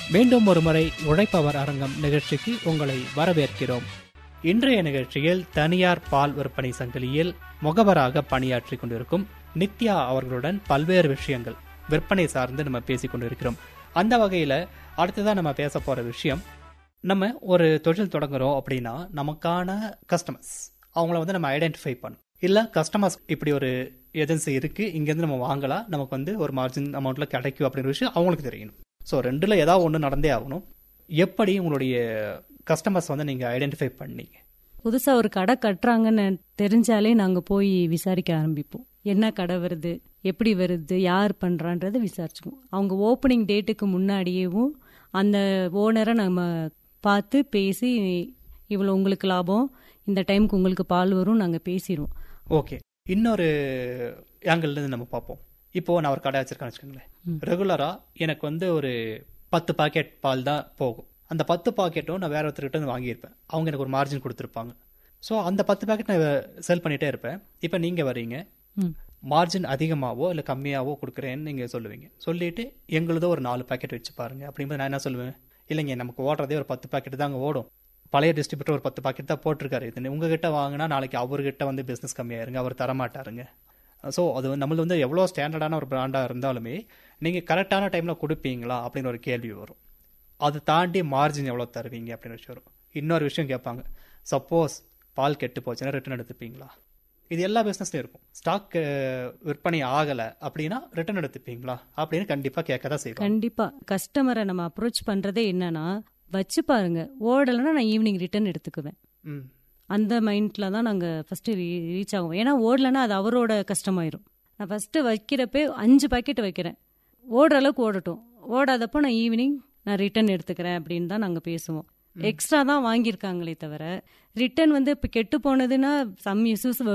மீண்டும் ஒருமுறை உழைப்பவர் அரங்கம் நிகழ்ச்சிக்கு உங்களை வரவேற்கிறோம் இன்றைய நிகழ்ச்சியில் தனியார் பால் விற்பனை சங்கிலியில் முகவராக பணியாற்றி கொண்டிருக்கும் நித்யா அவர்களுடன் பல்வேறு விஷயங்கள் விற்பனை சார்ந்து நம்ம பேசிக் கொண்டிருக்கிறோம் அந்த வகையில அடுத்ததான் நம்ம பேச போற விஷயம் நம்ம ஒரு தொழில் தொடங்குறோம் அப்படின்னா நமக்கான கஸ்டமர்ஸ் அவங்கள வந்து நம்ம ஐடென்டிஃபை பண்ணணும் இல்ல கஸ்டமர்ஸ் இப்படி ஒரு ஏஜென்சி இருக்கு இங்கேருந்து நம்ம வாங்கலாம் நமக்கு வந்து ஒரு மார்ஜின் அமௌண்ட்ல கிடைக்கும் அப்படின்ற விஷயம் அவங்களுக்கு தெரியணும் ஸோ ரெண்டுல ஏதாவது ஒன்று நடந்தே ஆகணும் எப்படி உங்களுடைய கஸ்டமர்ஸ் வந்து நீங்க ஐடென்டிஃபை பண்ணீங்க புதுசா ஒரு கடை கட்டுறாங்கன்னு தெரிஞ்சாலே நாங்க போய் விசாரிக்க ஆரம்பிப்போம் என்ன கடை வருது எப்படி வருது யார் பண்றான்றதை விசாரிச்சுக்குவோம் அவங்க ஓப்பனிங் டேட்டுக்கு முன்னாடியேவும் அந்த ஓனரை நம்ம பார்த்து பேசி இவ்வளோ உங்களுக்கு லாபம் இந்த டைமுக்கு உங்களுக்கு பால் வரும் நாங்கள் பேசிடுவோம் ஓகே இன்னொரு ஆங்கிள் இருந்து நம்ம பார்ப்போம் இப்போ நான் ஒரு கடை வச்சிருக்கேன்னு வச்சுக்கோங்களேன் ரெகுலரா எனக்கு வந்து ஒரு பத்து பாக்கெட் பால் தான் போகும் அந்த பத்து பாக்கெட்டும் நான் வேற ஒருத்தர்கிட்ட இருந்து வாங்கியிருப்பேன் அவங்க எனக்கு ஒரு மார்ஜின் கொடுத்துருப்பாங்க ஸோ அந்த பத்து பாக்கெட் நான் செல் பண்ணிட்டே இருப்பேன் இப்போ நீங்க வரீங்க ம். மார்ஜின் அதிகமாவோ இல்லை கம்மியாவோ கொடுக்குறேன்னு நீங்க சொல்லுவீங்க சொல்லிட்டு எங்களுதோ ஒரு நாலு பாக்கெட் வச்சு பாருங்க அப்படிங்கும்போது நான் என்ன சொல்லுவேன் இல்லைங்க நமக்கு ஓடுறதே ஒரு பத்து பாக்கெட் தாங்க ஓடும் பழைய டிஸ்ட்ரிபியூட்டர் ஒரு பத்து பாக்கெட் தான் போட்டிருக்காரு இது உங்ககிட்ட வாங்கினா நாளைக்கு அவர்கிட்ட வந்து பிஸ்னஸ் கம்மியாயிருங்க அவர் தரமாட்டாருங்க ஸோ அது வந்து நம்மளது வந்து எவ்வளோ ஸ்டாண்டர்டான ஒரு பிராண்டாக இருந்தாலுமே நீங்கள் கரெக்டான டைமில் கொடுப்பீங்களா அப்படின்னு ஒரு கேள்வி வரும் அது தாண்டி மார்ஜின் எவ்வளோ தருவீங்க அப்படின்னு விஷயம் வரும் இன்னொரு விஷயம் கேட்பாங்க சப்போஸ் பால் கெட்டு போச்சுன்னா ரிட்டர்ன் எடுத்துப்பீங்களா இது எல்லா பிஸ்னஸ்லையும் இருக்கும் ஸ்டாக் விற்பனை ஆகலை அப்படின்னா ரிட்டர்ன் எடுத்துப்பீங்களா அப்படின்னு கண்டிப்பாக கேட்க தான் செய்வாங்க கண்டிப்பா கஸ்டமரை நம்ம அப்ரோச் பண்றதே என்னன்னா வச்சு பாருங்க ஓடலைன்னா நான் ஈவினிங் ரிட்டர்ன் எடுத்துக்குவேன் ம் அந்த மைண்ட்ல தான் நாங்கள் ஃபர்ஸ்ட் ரீச் ஆகும் ஏன்னா ஓடலைன்னா அது அவரோட கஷ்டமாயிரும் நான் ஃபர்ஸ்ட் வைக்கிறப்பே அஞ்சு பாக்கெட் வைக்கிறேன் ஓடுற அளவுக்கு ஓடட்டும் ஓடாதப்போ நான் ஈவினிங் நான் ரிட்டர்ன் எடுத்துக்கிறேன் அப்படின்னு தான் நாங்கள் பேசுவோம் எக்ஸ்ட்ரா தான் வாங்கியிருக்காங்களே தவிர ரிட்டர்ன் வந்து இப்போ கெட்டு போனதுன்னா சம் இஷ்யூஸ்